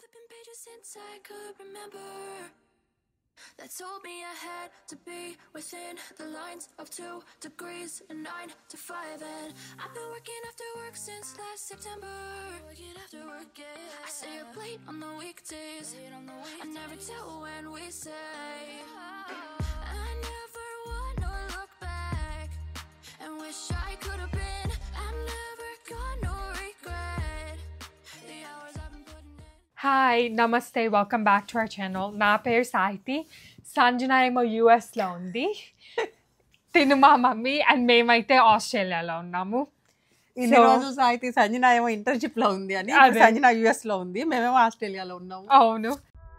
Flipping pages since I could remember. That told me I had to be within the lines of two degrees and nine to five. And I've been working after work since last September. Working after work, yeah. I stay up late on the weekdays. I never tell when we say. I never wanna look back and wish I could have been. I'm never gonna regret the hours I've been putting in. Hi నమస్తే welcome back to our channel నా పేరు సాహితి సంజన ఏమో యూఎస్లో ఉంది తిను మా mummy and మేమైతే ఆస్ట్రేలియాలో ఉన్నాము ఇన్ని So- రోజులు సాహితీ సంజన ఏమో ఇంటర్న్షిప్ లో ఉంది అని అదే. సంజన యుఎస్ లో ఉంది మేమేమో ఆస్ట్రేలియాలో ఉన్నాము అవును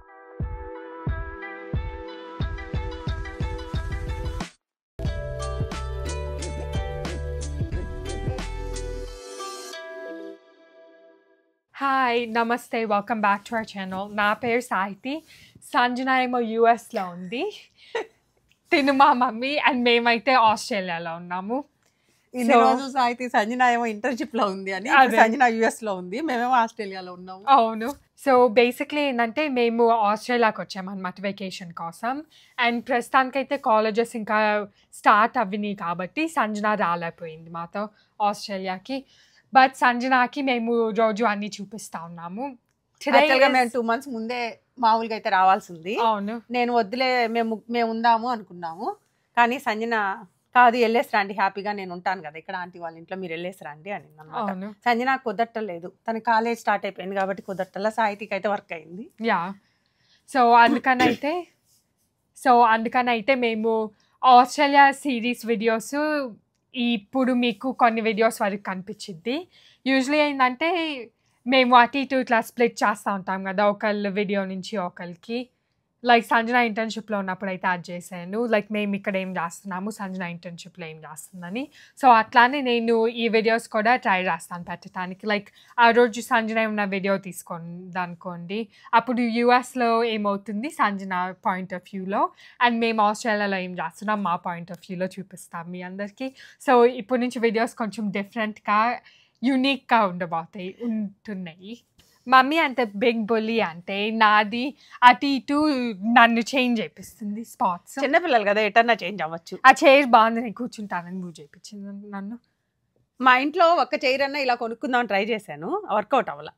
హాయ్ నమస్తే welcome back to our channel నా పేరు సాహితి సంజన ఏమో యూఎస్లో ఉంది తిను మా మమ్మీ అండ్ మేమైతే ఆస్ట్రేలియాలో ఉన్నాము ఇన్ని So- రోజులు సాహితీ సంజన ఏమో ఇంటర్న్షిప్ లో ఉంది అని అదే. సంజన యుఎస్ లో ఉంది మేమేమో ఆస్ట్రేలియాలో ఉన్నాము అవును సో బేసిక్లీ ఏంటంటే మేము ఆస్ట్రేలియాకి వచ్చామన్నమాట వెకేషన్ కోసం అండ్ ప్రస్తుతానికైతే కాలేజెస్ ఇంకా స్టార్ట్ అవ్వినాయి కాబట్టి సంజన రాలేకపోయింది మాతో ఆస్ట్రేలియాకి బట్ సంజనాకి మేము రోజు అన్ని చూపిస్తా ఉన్నాము Today యాక్చువల్ గా is- మేము టూ మంత్స్ ముందే మామూలుగా అయితే రావాల్సి ఉంది అవును నేను వద్దులే మేము మేము ఉందాము అనుకున్నాము కానీ సంజన కాదు వెళ్ళేసి రండి హ్యాపీగా నేను ఉంటాను కదా ఇక్కడ ఆంటీ వాళ్ళ ఇంట్లో మీరు వెళ్ళేసి రండి అని అన్నమాట అవును సంజన కుదరటలేదు తన కాలేజ్ స్టార్ట్ అయిపోయింది కాబట్టి కుదరటల్లా సాహితీకి అయితే వర్క్ అయింది యా సో అందుకనైతే సో అందుకనైతే మేము ఆస్ట్రేలియా సిరీస్ వీడియోస్ ఇప్పుడు మీకు కొన్ని వీడియోస్ వరకు కనిపించిద్ది యూజువలీ ఏంటంటే మేము అటు ఇటు ఇట్లా స్ప్లిట్ చేస్తూ ఉంటాం కదా ఒకళ్ళ వీడియో నుంచి ఒకరికి లైక్ సంజన ఇంటర్న్షిప్లో ఉన్నప్పుడు అయితే అది చేశాను లైక్ మేము ఇక్కడ ఏం చేస్తున్నాము సంజన ఇంటర్న్షిప్లో ఏం చేస్తుందని సో అట్లానే నేను ఈ వీడియోస్ కూడా ట్రై చేస్తాను పెట్టడానికి లైక్ ఆ రోజు సంజన ఏమన్నా వీడియో తీసుకోండి అనుకోండి అప్పుడు యూఎస్లో ఏమవుతుంది సంజన పాయింట్ ఆఫ్ వ్యూలో అండ్ మేము ఆస్ట్రేలియాలో ఏం చేస్తున్నాం మా పాయింట్ ఆఫ్ వ్యూలో చూపిస్తాం మీ అందరికీ సో ఇప్పటి నుంచి వీడియోస్ కొంచెం డిఫరెంట్గా యూనిక్గా ఉండబోతాయి ఉంటున్నాయి మమ్మీ అంత బిగ్ బొల్లి అంటే నాది అటు ఇటు నన్ను చేంజ్ చేపిస్తుంది స్పాట్స్ చిన్నపిల్లలు కదా ఎటన్నా చేంజ్ అవ్వచ్చు ఆ చైర్ బాగుంది నేను కూర్చుంటానని నువ్వు చేయించింది నన్ను మా ఇంట్లో ఒక్క చైర్ అన్న ఇలా కొనుక్కుందాం ట్రై చేశాను వర్కౌట్ అవ్వాల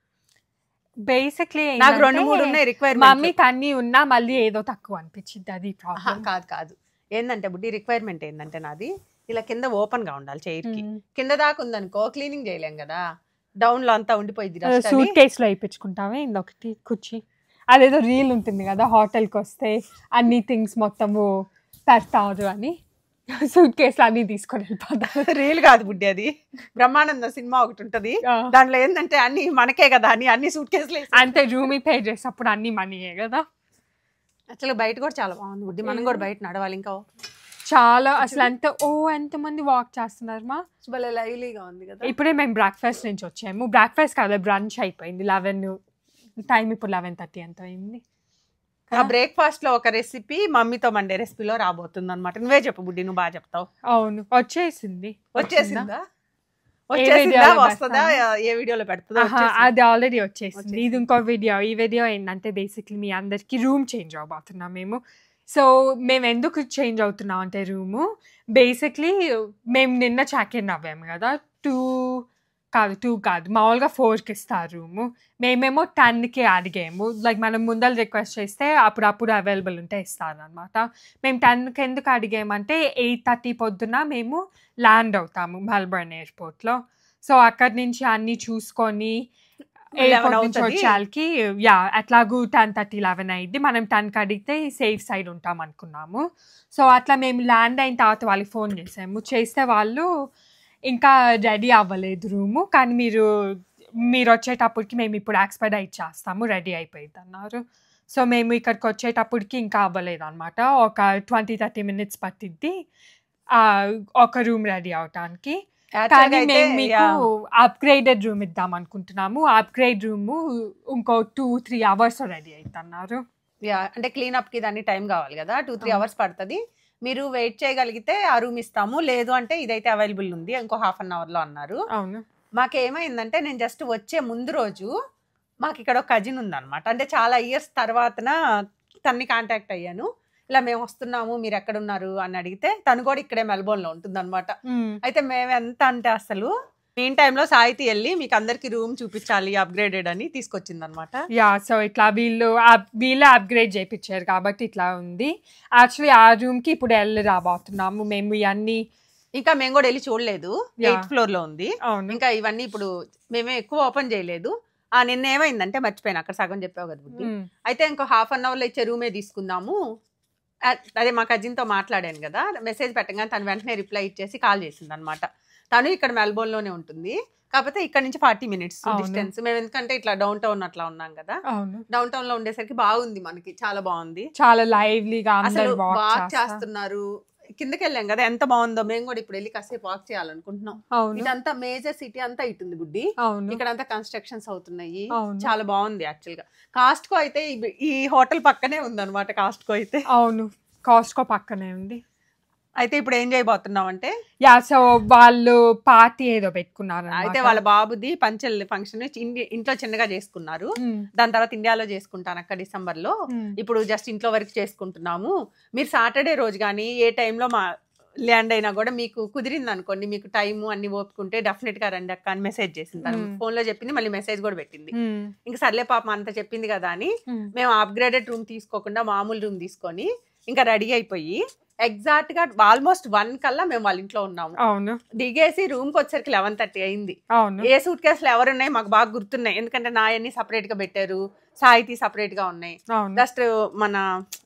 బేసిక్లీ నాకు రెండు మూడు ఉన్నాయి రిక్వైర్మెంట్ మమ్మీకి అన్ని ఉన్నా మళ్ళీ ఏదో తక్కువ అనిపించింది అది ప్రాబ్లం కాదు కాదు ఏంటంటే బుడ్డి రిక్వైర్మెంట్ ఏంటంటే నాది ఇలా కింద ఓపెన్ గా ఉండాలి చైర్ కి కింద దాకా ఉందనుకో క్లీనింగ్ చేయలేం కదా డౌన్ లో అంతా ఉండిపోయింది సూట్ కేసులో వేయించుకుంటామే ఇంకొకటి కుర్చీ అదేదో రీల్ ఉంటుంది కదా హోటల్కి వస్తే అన్ని థింగ్స్ మొత్తము పెడతారు అని సూట్ కేసులో అన్ని తీసుకొని వెళ్ళిపోతారు రీల్ కాదు బుడ్డి అది బ్రహ్మానంద సినిమా ఒకటి ఉంటది దాంట్లో ఏంటంటే అన్ని మనకే కదా అని అన్ని సూట్ కేసులు అంతే రూమీ పే చేసినప్పుడు అన్ని మనీయే కదా అసలు బయట కూడా చాలా బాగుంది బుడ్డి మనం కూడా బయట నడవాలి ఇంకా చాలా అసలు అంత ఓ ఎంతమంది వాక్ చేస్తున్నారు మా భలే లైవ్లీగా ఉంది కదా ఇప్పుడే మేము బ్రేక్ఫాస్ట్ నుంచి వచ్చాము బ్రేక్ఫాస్ట్ కాదు బ్రంచ్ అయిపోయింది లెవెన్ టైం ఇప్పుడు లెవెన్ థర్టీ ఎంత అయింది ఆ బ్రేక్ఫాస్ట్ లో ఒక రెసిపీ మమ్మీతో మండే రెసిపీలో రాబోతుంది అనమాట నువ్వే చెప్పు బుడ్డి నువ్వు బాగా చెప్తావు అవును వచ్చేసింది వచ్చేసిందా ఏ వచ్చేసిందా వీడియోలో వస్తుందా ఏ వీడియోలో పెడుతుందా ఆహా, వచ్చేసిందా? అది ఆల్రెడీ వచ్చేసింది వచ్చేసింది. ఇది ఇంకో వీడియో ఈ వీడియో ఏంటంటే బేసిక్లీ మీ అందరికి రూమ్ చేంజ్ అవబోతున్నాం మేము సో మేము ఎందుకు చేంజ్ అవుతున్నాం అంటే రూము బేసిక్లీ మేము నిన్న చెక్ ఇన్ అవ్వాము కదా టూ కాదు టూ కాదు మామూలుగా ఫోర్కి ఇస్తారు రూము మేమేమో టెన్కి అడిగాము లైక్ మనం ముందర రిక్వెస్ట్ చేస్తే అప్పుడప్పుడు అవైలబుల్ ఉంటే ఇస్తారు అనమాట మేము టెన్కి ఎందుకు అడిగామంటే ఎయిట్ థర్టీ పొద్దున మేము ల్యాండ్ అవుతాము మెల్బర్న్ ఎయిర్పోర్ట్లో సో అక్కడి నుంచి అన్నీ చూసుకొని ఎయిర్పోర్ట్ నుంచి అవుతది. వచ్చేకి యా అట్లాగూ టెన్ థర్టీ లెవెన్ అయింది మనం టెన్కి అడిగితే సేఫ్ సైడ్ ఉంటాం అనుకున్నాము సో అట్లా మేము ల్యాండ్ అయిన తర్వాత వాళ్ళకి ఫోన్ చేసాము చేస్తే వాళ్ళు ఇంకా రెడీ అవ్వలేదు రూము కానీ మీరు మీరు వచ్చేటప్పటికి మేము ఇప్పుడు ఎక్స్పెడైట్ చేస్తాము రెడీ అయిపోయింది అన్నారు సో మేము ఇక్కడికి వచ్చేటప్పటికి ఇంకా అవ్వలేదు అనమాట ఒక ట్వంటీ థర్టీ మినిట్స్ పట్టిద్ది ఆ, ఒక రూమ్ రెడీ అవటానికి Actually కానీ అయితే, మేము మీకు yeah. అప్గ్రేడెడ్ రూమ్ ఇద్దాం అనుకుంటున్నాము అప్గ్రేడ్ రూమ్ ఇంకో టూ త్రీ అవర్స్ రెడీ అవుతున్నారు యా అంటే క్లీన్ అప్ కి దాన్ని టైం కావాలి కదా టూ త్రీ అవును. అవర్స్ పడుతుంది మీరు వెయిట్ చేయగలిగితే ఆ రూమ్ ఇస్తాము లేదు అంటే ఇదైతే అవైలబుల్ ఉంది ఇంకో హాఫ్ అన్ అవర్ లో అన్నారు అవును మాకేమైందంటే నేను జస్ట్ వచ్చే ముందు రోజు మాకు ఇక్కడ ఒక కజిన్ ఉందన్నమాట అంటే చాలా ఇయర్స్ తర్వాతన తన్ని కాంటాక్ట్ అయ్యాను ఇలా మేము వస్తున్నాము మీరు ఎక్కడ ఉన్నారు అని అడిగితే తను కూడా ఇక్కడే మెల్బోర్న్ లో ఉంటుంది అనమాట అయితే మేము ఎంత అంటే అసలు మెయిన్ టైంలో సాహితీ వెళ్ళి మీకు అందరికి రూమ్ చూపించాలి అప్గ్రేడెడ్ అని తీసుకొచ్చింది అనమాట యా సో ఇట్లా వీళ్ళు up- వీళ్ళే అప్గ్రేడ్ చేయించారు కాబట్టి ఇట్లా ఉంది యాక్చువల్లీ ఆ రూమ్ కి ఇప్పుడు వెళ్ళి రాబోతున్నాము మేము ఇవన్నీ ఇంకా మేము కూడా వెళ్ళి చూడలేదు Yeah. ఎయిత్ ఫ్లోర్ లో ఉంది అవును ఇంకా ఇవన్నీ ఇప్పుడు మేమే ఎక్కువ ఓపెన్ చేయలేదు ఆ నిన్న ఏమైందంటే మర్చిపోయాను అక్కడ సగం చెప్పావు కదా బుద్ధి మ్మ్. అయితే ఇంకో హాఫ్ అన్ అవర్లో ఇచ్చే రూమే తీసుకుందాము అ- అదే మా కజిన్తో మాట్లాడాను కదా మెసేజ్ పెట్టగానే తను వెంటనే రిప్లై ఇచ్చేసి కాల్ చేసింది అనమాట తను ఇక్కడ మెల్బోర్న్లోనే ఉంటుంది కాకపోతే ఇక్కడ నుంచి ఫార్టీ మినిట్స్ అవును. డిస్టెన్స్ మేము ఎందుకంటే ఇట్లా డౌన్ టౌన్ అట్లా ఉన్నాం కదా అవును డౌన్ టౌన్ లో ఉండేసరికి బాగుంది మనకి చాలా బాగుంది చాలా లైవ్లీగా అసలు అందరు వాక్ వాక్ చేస్తున్నారు కిందకి వెళ్ళాం కదా ఎంత బాగుందో మేము కూడా ఇప్పుడు వెళ్ళి కాసేపు వాక్ చేయాలనుకుంటున్నాం అవును ఇదంతా మేజర్ సిటీ అంతా ఇటుంది బుడ్డి అవును ఇక్కడ అంతా కన్స్ట్రక్షన్స్ అవుతున్నాయి అవును. చాలా బాగుంది యాక్చువల్ గా కాస్ట్కో అయితే ఈ- ఈ హోటల్ పక్కనే ఉంది అనమాట కాస్ట్కో అయితే అవును కాస్ట్కో పక్కనే ఉంది అయితే ఇప్పుడు ఏం చేయబోతున్నాం అంటే యా సో వాళ్ళు పార్టీ ఏదో పెట్టుకున్నారు అయితే వాళ్ళ బాబుది పంచల్ ఫంక్షన్ ఇంట్లో చిన్నగా చేసుకున్నారు దాని తర్వాత ఇండియాలో చేసుకుంటాను అక్కడ డిసెంబర్ లో ఇప్పుడు జస్ట్ ఇంట్లో వరకు చేసుకుంటున్నాము మీరు సాటర్డే రోజు కానీ ఏ టైంలో మా ల్యాండ్ అయినా కూడా మీకు కుదిరింది అనుకోండి మీకు టైం అన్ని ఓపుకుంటే డెఫినెట్ గా రండి అక్క అని మెసేజ్ చేసింది తను Hmm. ఫోన్ లో చెప్పింది మళ్ళీ మెసేజ్ కూడా పెట్టింది ఇంకా సర్లే పాపం అంత చెప్పింది కదా అని Hmm. మేము అప్గ్రేడెడ్ రూమ్ తీసుకోకుండా మామూలు రూమ్ తీసుకొని ఇంకా రెడీ అయిపోయి ఎగ్జాక్ట్ గా ఆల్మోస్ట్ వన్ కల్లా మేము వాళ్ళ ఇంట్లో ఉన్నాము అవును దిగేసి రూమ్ కి వచ్చరికి లెవెన్ థర్టీ అయింది అవును ఏ సూట్ కేసులు ఎవరున్నాయి మాకు బాగా గుర్తున్నాయి ఎందుకంటే నా అన్ని సపరేట్ గా పెట్టారు సాహితీ సపరేట్ గా ఉన్నాయి అవును జస్ట్ మన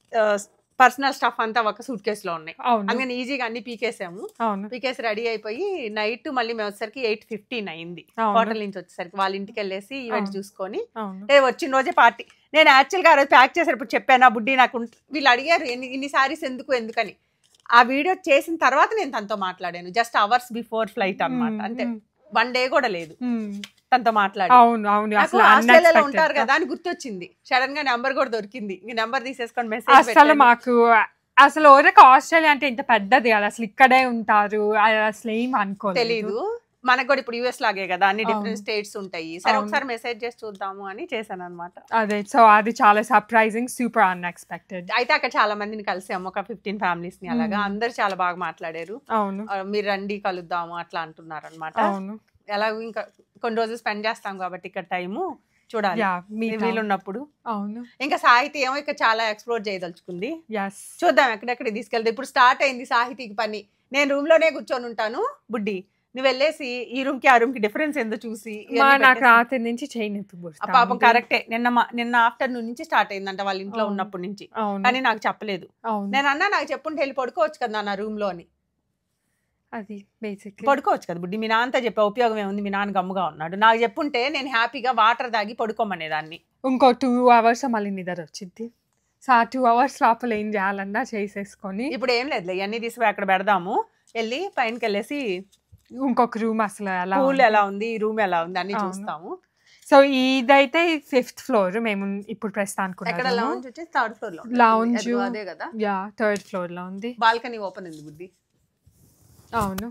పర్సనల్ స్టఫ్ అంతా ఒక సూట్ కేసులో ఉన్నాయి అవును అందుకని ఈజీగా అన్ని పీకేసాము అవును పీకేసి రెడీ అయిపోయి నైట్ మళ్ళీ మేము వచ్చేసరికి ఎయిట్ ఫిఫ్టీన్ అయింది అవును. హోటల్ నుంచి వచ్చేసరికి వాళ్ళ ఇంటికి వెళ్ళేసి ఈవెంట్ అవును. చూసుకొని అవును ఏ వచ్చిన రోజే పార్టీ నేను యాక్చువల్గా ఆ రోజు ప్యాక్ చేసేటప్పుడు చెప్పాను బుడ్డి నాకు ఉంట- వీళ్ళు అడిగారు ఎన్ని ఇన్ని సారీస్ ఎందుకు ఎందుకని ఆ వీడియో చేసిన తర్వాత నేను తనతో మాట్లాడాను జస్ట్ అవర్స్ బిఫోర్ ఫ్లైట్ అన్నమాట మ్మ్, అంటే మ్మ్, వన్ డే కూడా లేదు మ్మ్. తనతో మాట్లాడి అవును అవును నాకు అసలు ఆస్ట్రేలియాలో unexpected ఉంటారు గా. కదా అని గుర్తొచ్చింది సడన్ గా నెంబర్ కూడా దొరికింది ఈ నెంబర్ తీసేసుకొని అసలు మెసేజ్ మాకు అసలు ఓరక ఆస్ట్రేలియా అంటే ఇంత పెద్దది కదా అసలు ఇక్కడే ఉంటారు అది అసలు ఏం అనుకోలేదు తెలీదు మనకు కూడా ఇప్పుడు యుఎస్ లాగే కదా అన్ని డిఫరెంట్ అవును. స్టేట్స్ ఉంటాయి సరే అవును. ఒకసారి మెసేజ్ చేసి చూద్దాము అని చేశాను అనమాట అదే సో అది చాలా సర్ప్రైజింగ్ సూపర్ అన్ఎక్స్పెక్టెడ్ అయితే అక్కడ చాలా మందిని కలిసాము ఒక ఫిఫ్టీన్ ఫ్యామిలీస్ ని అలాగా మ్మ్. అందరు చాలా బాగా మాట్లాడారు అవును ఆ, మీరు రండి కలుద్దాము అట్లా అంటున్నారు అనమాట అవును ఎలా ఇంకా కొన్ని రోజులు స్పెండ్ చేస్తాం కాబట్టి ఇక్కడ టైము చూడాలి యా మీ వీలున్నప్పుడు అవును ఇంకా సాహితీ ఏమో ఇక్కడ చాలా ఎక్స్ప్లోర్ చేయదలుచుకుంది ఎస్ చూద్దాం ఎక్కడెక్కడ తీసుకెళ్తే ఇప్పుడు స్టార్ట్ అయింది సాహితీకి పని నేను రూమ్ లోనే కూర్చొని ఉంటాను బుడ్డి నువ్వు వెళ్ళేసి ఈ రూమ్ కి ఆ రూమ్ కి డిఫరెన్స్ ఏందో చూసి ఇవన్నీ మా నాకు పెట్టేసి- రాత్రి నుంచి చేయి నొప్పి ఆ పాపం కరెక్టే నిన్న మా- నిన్న ఆఫ్టర్నూన్ నుంచి స్టార్ట్ అయిందంట వాళ్ళ ఇంట్లో అవును. ఉన్నప్పటి నుంచి అవును కానీ నాకు చెప్పలేదు అవును నేను అన్నా నాకు చెప్పుంటే వెళ్ళి పడుకోవచ్చు కదా నా రూమ్ లో అని అది బేసిక్ పడుకోవచ్చు కదా బుడ్డి మీ నాన్నతో చెప్పే ఉపయోగం ఏముంది మీ నాన్న గమ్ముగా ఉన్నాడు నాకు చెప్పుంటే నేను హ్యాపీగా వాటర్ తాగి పడుకోమనేదాన్ని ఇంకో టూ అవర్స్ మళ్ళీ నిద్ర వచ్చింది సో ఆ టూ అవర్స్ లోపల ఏం చేయాలన్నా చేసేసుకొని ఇప్పుడు ఏం లేదు ఇవన్నీ తీసుకుపోయి అక్కడ పెడదాము వెళ్ళి పైనకి వెళ్ళేసి ఇంకొక రూమ్ అసలు ఎలా పూల్ ఎలా ఉంది ఈ రూమ్ ఎలా ఉంది అన్ని అవును. చూస్తాము సో ఇదైతే ఫిఫ్త్ ఫ్లోర్ మేము ఇప్పుడు ప్రస్తుతానికి ఎక్కడ ఉన్నాము. లౌంజ్ వచ్చేసి థర్డ్ ఫ్లోర్ లో Lounge. అదిగో అదే కదా యా థర్డ్ ఫ్లోర్ లో ఉంది బాల్కనీ ఓపెన్ ఉంది బుద్ధి అవును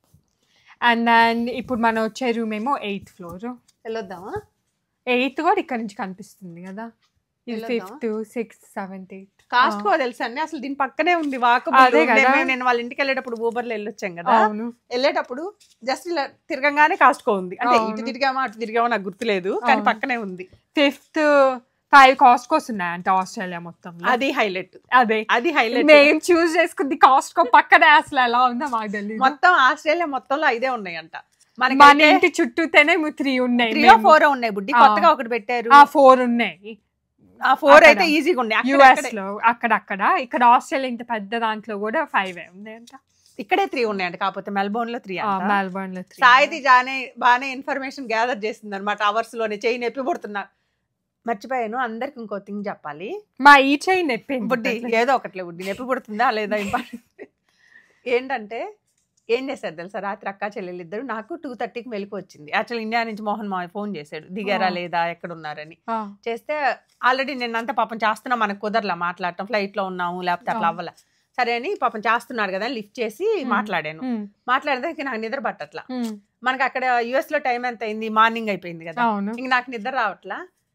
అండ్ దెన్ ఇప్పుడు మనం వచ్చే రూమ్ ఏమో ఎయిత్ ఫ్లోర్ వెళ్ళొద్దామా ఎయిత్ కూడా ఇక్కడ నుంచి కనిపిస్తుంది కదా ఇది వెళ్ళొద్దామా? Fifth sixth seventh eighth cost కో తెలుసా అండి అసలు దీని పక్కనే ఉంది వాక్ అదే కదా. నేను వాళ్ళ ఇంటికి వెళ్ళేటప్పుడు ఊబర్ లో వెళ్ళొచ్చాం కదా అవును వెళ్ళేటప్పుడు జస్ట్ ఇలా తిరగంగానే కాస్ట్కో ఉంది అంటే అవును. ఇటు తిరిగామా అటు తిరిగామా నాకు గుర్తులేదు కానీ అవును. పక్కనే ఉంది ఫిఫ్త్ ఫైవ్ కాస్ట్కోస్ ఉన్నాయంట ఆస్ట్రేలియా మొత్తంలో అది హైలైట్ అదే అది హైలైట్ మేము చూస్ చేసుకుంది కాస్ట్కో పక్కనే అసలు ఎలా ఉందో మాకు తెలియదు మొత్తం ఆస్ట్రేలియా మొత్తంలో ఐదే ఉన్నాయంట మన మనకి ఇంటి చుట్టూతేనే త్రీ ఉన్నాయి త్రీ మేము- ఫోర్ ఉన్నాయి బుడ్డి ఆ. కొత్తగా ఒకటి పెట్టారు ఆ ఫోర్ ఉన్నాయి ఆ ఫోర్ అక్కడ. అయితే ఈజీగా ఉన్నాయి అక్కడ- యుఎస్ అక్కడే- లో అక్కడక్కడ ఇక్కడ ఆస్ట్రేలియా ఇంత పెద్ద దాంట్లో కూడా ఫైవ్ ఉన్నాయంట ఇక్కడే త్రీ ఉన్నాయంట కాకపోతే మెల్బోర్న్ లో త్రీ మెల్బోర్న్ లో three. సాయితి జానే బాగానే ఇన్ఫర్మేషన్ గ్యాదర్ చేసింది అనమాట అవర్స్ లోనే చెయ్యి నొప్పి పుడుతున్నా మర్చిపోయాను అందరికి ఇంకో థింగ్ చెప్పాలి మా ఈ చైన్ నెప్పింది బుడ్డి ఏదో ఒకట్లే బుడ్డి నొప్పి పుడుతుందా లేదా ఇంపార్టెంట్ ఏంటంటే ఏం చేశారు తెలుసా రాత్రి అక్క చెల్లెలు ఇద్దరు నాకు టూ థర్టీకి మెలకు వచ్చింది యాక్చువల్ ఇండియా నుంచి మోహన్ మా ఫోన్ చేశాడు దిగారా ఆ. లేదా ఎక్కడ ఉన్నారని ఆ, చేస్తే ఆల్రెడీ నేను అంతా పాపం చేస్తున్నా మనకు కుదరలా మాట్లాడటం ఫ్లైట్ లో ఉన్నాము లేకపోతే అట్లా ఆ. అవ్వాల సరే అని పాపం చేస్తున్నాడు కదా లిఫ్ట్ చేసి మ్. మాట్లాడాను ఉమ్, మాట్లాడితే నాకు నిద్ర పట్టట్లా ఉమ్, మనకి అక్కడ యుఎస్ లో టైం ఎంత అయింది మార్నింగ్ అయిపోయింది కదా అవును ఇంక నాకు నిద్ర రావట్లా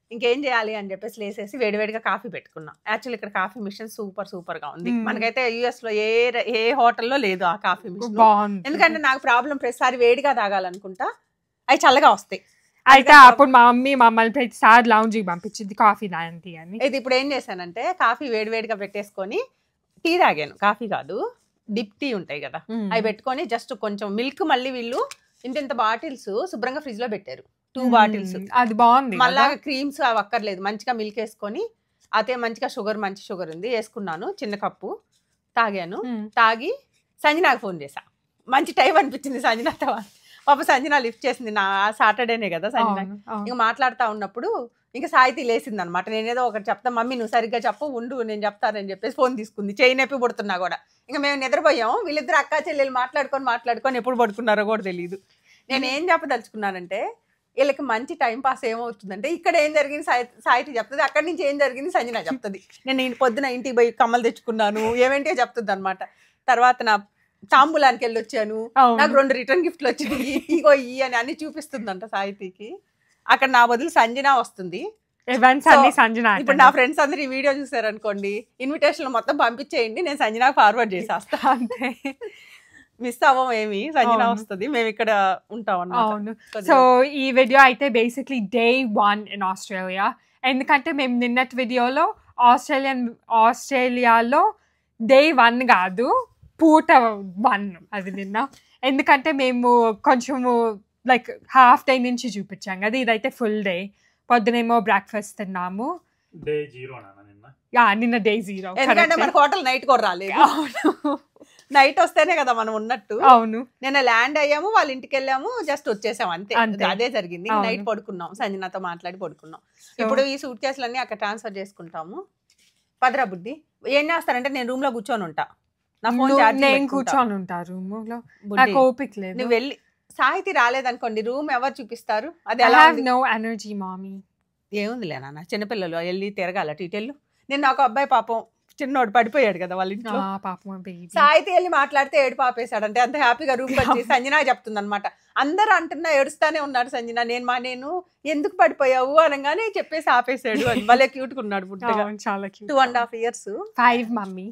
ఇంకేం చేయాలి అని చెప్పేసి లేసేసి వేడివేడిగా కాఫీ పెట్టుకున్నాం యాక్చువల్ ఇక్కడ కాఫీ మిషన్ సూపర్ సూపర్ గా ఉంది మ్మ్. మనకైతే యుఎస్ లో ఏ ర- ఏ హోటల్లో లేదు ఆ కాఫీ మిషన్ బాగుంది ఎందుకంటే నాకు ప్రాబ్లం ప్రతిసారి వేడిగా తాగాలనుకుంటా అవి చల్లగా వస్తాయి అయితే అప్పుడు మా మమ్మీ మమ్మల్ని ప్రతిసారి లౌంజ్కి పంపించింది కాఫీ లాంటి అని ఇది ఇప్పుడు ఏం చేశానంటే కాఫీ వేడివేడిగా పెట్టేసుకొని టీ తాగాను కాఫీ కాదు డిప్ టీ ఉంటాయి కదా అవి పెట్టుకొని జస్ట్ కొంచెం మిల్క్ మళ్ళీ వీళ్ళు ఇంత ఇంత బాటిల్స్ శుభ్రంగా ఫ్రిడ్జ్ లో పెట్టారు టూ బాటిల్స్ మ్మ్. అది బాగుంది మళ్ళా కదా? క్రీమ్స్ అవి అక్కర్లేదు మంచిగా మిల్క్ వేసుకొని అదే మంచిగా షుగర్ మంచి షుగర్ ఉంది వేసుకున్నాను చిన్న కప్పు తాగాను మ్మ్. తాగి సంజనాకు ఫోన్ చేశా మంచి టైం అనిపించింది సంజన తర్వాత పాప సంజన లిఫ్ట్ చేసింది నా సాటర్డేనే కదా సంజన అవును, అవును. ఇంకా మాట్లాడుతూ ఉన్నప్పుడు ఇంకా సాహితీ లేసింది అనమాట నేనేదో ఒకటి చెప్తా మమ్మీ నువ్వు సరిగ్గా చెప్పు ఉండు నేను చెప్తానని చెప్పేసి ఫోన్ తీసుకుంది చేయి నొప్పి పుడుతున్నా కూడా ఇంకా మేము నిద్రపోయాం వీళ్ళిద్దరు అక్కా చెల్లెలు మాట్లాడుకొని మాట్లాడుకొని ఎప్పుడు పడుకున్నారో కూడా తెలియదు నేను ఏం చెప్పదలుచుకున్నానంటే వీళ్ళకి మంచి టైం పాస్ ఏమవుతుందంటే ఇక్కడ ఏం జరిగింది సాయి సాహితీ చెప్తుంది అక్కడి నుంచి ఏం జరిగింది సంజన చెప్తుంది నేను ఈ పొద్దున ఇంటికి పోయి కమ్మలు తెచ్చుకున్నాను ఏమేంటో చెప్తుంది అనమాట తర్వాత నా తాంబూలానికి వెళ్ళి వచ్చాను అవును. నాకు రెండు రిటర్న్ గిఫ్ట్లు వచ్చినాయి ఇగో ఈ అని అన్ని చూపిస్తుందంట సాహితీకి అక్కడ నా బదులు సంజన వస్తుంది ఈవెంట్స్ So, అన్ని సంజన ఇప్పుడు నా ఫ్రెండ్స్ అందరు ఈ వీడియో చూసారనుకోండి ఇన్విటేషన్ మొత్తం పంపించేయండి నేను సంజన ఫార్వర్డ్ చేసేస్తా అంతే మిస్ అవ్వం ఏమి సంజన అవును. వస్తుంది మేము ఇక్కడ ఉంటాం అన్నమాట అవును సో ఈ వీడియో అయితే basically day one in Australia ఎందుకంటే మేము నిన్నటి వీడియోలో ఆస్ట్రేలియన్ ఆస్ట్రేలియాలో డే వన్ కాదు పూట వన్ అది నిన్న ఎందుకంటే మేము కొంచెము లైక్ హాఫ్ డే నుంచి చూపించాం కదా ఇదైతే ఫుల్ డే పొద్దునేమో బ్రేక్ఫాస్ట్ తిన్నాము డే జీరో నాన్న నిన్న యా నిన్న డే జీరో ఎందుకంటే మన హోటల్ నైట్ కూడా రాలేదు అవును నైట్ వస్తేనే కదా మనం ఉన్నట్టు అవును నిన్న ల్యాండ్ అయ్యాము వాళ్ళ ఇంటికి వెళ్ళాము జస్ట్ వచ్చేసాం అంతే అంతే. అదే జరిగింది అవును. నైట్ పడుకున్నాం సంజనతో మాట్లాడి పడుకున్నాం ఇప్పుడు ఈ సూట్ కేసులన్నీ అక్కడ ట్రాన్స్ఫర్ చేసుకుంటాము పదరా బుద్ధి ఏం చేస్తారంటే నేను రూమ్ లో కూర్చొని ఉంటా నా ఫోన్ నువ్వు- ఛార్జింగ్ నేను పెట్టుకుంటా. కూర్చొని ఉంటా రూమ్ లో బుడ్డి, నాకు ఓపిక లేదు నువ్వు వెళ్ళి సాహితీ రాలేదనుకోండి రూమ్ ఎవరు చూపిస్తారు అది ఐ ఎలా హావ్ ఉంది? నో ఎనర్జీ మామీ ఏముందిలే నాన్న చిన్నపిల్లలు వెళ్ళి తిరగాల టీటెళ్ళు నిన్న ఒక అబ్బాయి పాపం చిన్నోడు పడిపోయాడు కదా వాళ్ళ ఇంట్లో పాపం బేబీ సాహితీ వెళ్ళి మాట్లాడితే ఏడు పాపేశాడంటే అంత హ్యాపీగా రూమ్ వచ్చి సంజన చెప్తుంది అనమాట అందరూ అంటున్నా ఏడుస్తానే ఉన్నాడు సంజన నేను మా నేను ఎందుకు పడిపోయావు అనగానే చెప్పేసి ఆపేశాడు అని భలే క్యూట్ ఉన్నాడు పుట్టగా అవును, చాలా cute two and half years five mummy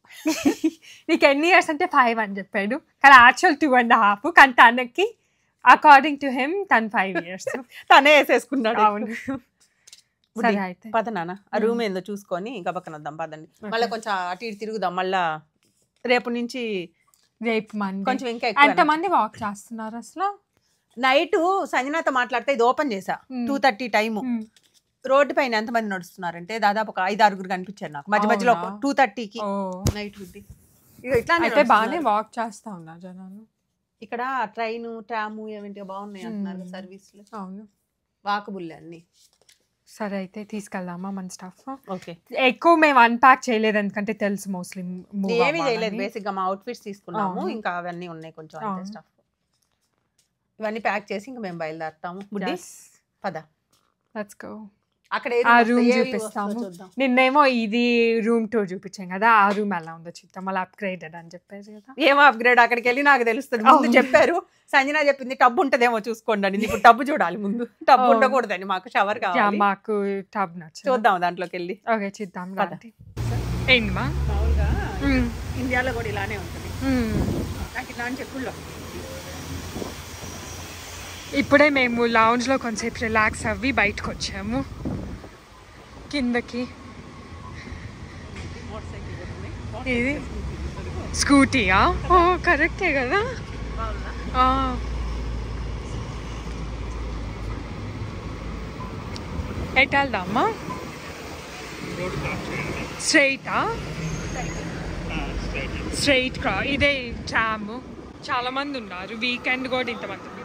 నీకు ఎన్ని ఇయర్స్ అంటే ఫైవ్ అని చెప్పాడు కానీ యాక్చువల్ టూ అండ్ హాఫ్ కానీ తనకి అకార్డింగ్ టు హిమ్ తను ఫైవ్ ఇయర్స్ తనే వేసేసుకున్నాడు అవును బుడ్డి, సరే అయితే పద నాన్న ఆ రూమ్ ఏందో చూసుకొని గబక్కన వద్దాం పదండి మళ్ళీ కొంచెం అటు ఇటు తిరుగుదాం మళ్ళా రేపు నుంచి రేపు మంది కొంచెం ఇంకా ఎక్కువ ఎంతమంది వాక్ చేస్తున్నారు అసలు నైట్ సంజనాతో మాట్లాడితే ఇది ఓపెన్ చేసా Hmm. Two thirty time Hmm. Road పైన ఎంతమంది నడుస్తున్నారంటే దాదాపు ఒక ఐదు ఆరుగురు కనిపించారు నాకు మధ్య మధ్యలో అవునా? టూ థర్టీకి ఓ నైట్ బుద్ధి ఇక ఇట్లా అయితే బాగానే వాక్ చేస్తా ఉన్నా జనాలు ఇక్కడ ట్రైన్ ట్రాము ఏమిటి బాగున్నాయి అంటున్నారు Hmm. సర్వీసులు అవును వాకబుల్ అన్ని సరే అయితే తీసుకెళ్దామా మన స్టాఫ్ ఓకే ఎక్కువ మేము అన్పాక్ చేయలేదు ఎందుకంటే తెలుసు మోస్ట్లీ ఏమీ చేయలేదు బేసిక్ గా మా అవుట్ఫిట్స్ తీసుకున్నాము అవును. ఇంకా అవన్నీ ఉన్నాయి కొంచెం అంతే అవును. స్టఫ్ ఇవన్నీ ప్యాక్ చేసి ఇంకా మేము బయలుదేరుతాము బుడ్డి పద లెట్స్ గో అక్కడ ఆ రూమ్ చూపిస్తాము చూద్దాం నిన్నేమో ఇది రూమ్ టూర్ చూపించాం కదా ఆ రూమ్ ఎలా ఉందో చూద్దాం మళ్ళీ అప్గ్రేడెడ్ అని చెప్పేసి కదా ఏం అప్గ్రేడ్ అక్కడికి వెళ్ళి నాకు తెలుస్తుంది ముందు అవును. చెప్పారు సంజన చెప్పింది టబ్ ఉంటదేమో చూసుకోండి అని ఇప్పుడు టబ్ చూడాలి ముందు టబ్ అవును. ఉండకూడదని మాకు షవర్ యా, కావాలి మాకు టబ్ నచ్చింది చూద్దాం దాంట్లోకి వెళ్ళి ఓకే చూద్దాం పద. రండి ఏంటి మా మామూలుగా మ్మ్. ఇండియాలో కూడా ఇలానే ఉంటుంది మ్మ్. నాకు ఇలాంటి చెప్పుల్లో ఇప్పుడే మేము లాంజ్లో కొంచెంసేపు రిలాక్స్ అవ్వి బయటకు వచ్చాము కిందకి ఇది స్కూటీయా ఓ కరెక్టే కదా ఆ. ఎటు వెళ్దామా స్ట్రైటా స్ట్రైట్ క్రా ఇదే ట్రామ్ చాలా మంది ఉన్నారు వీకెండ్ కూడా ఇంతమంది ఉన్నారు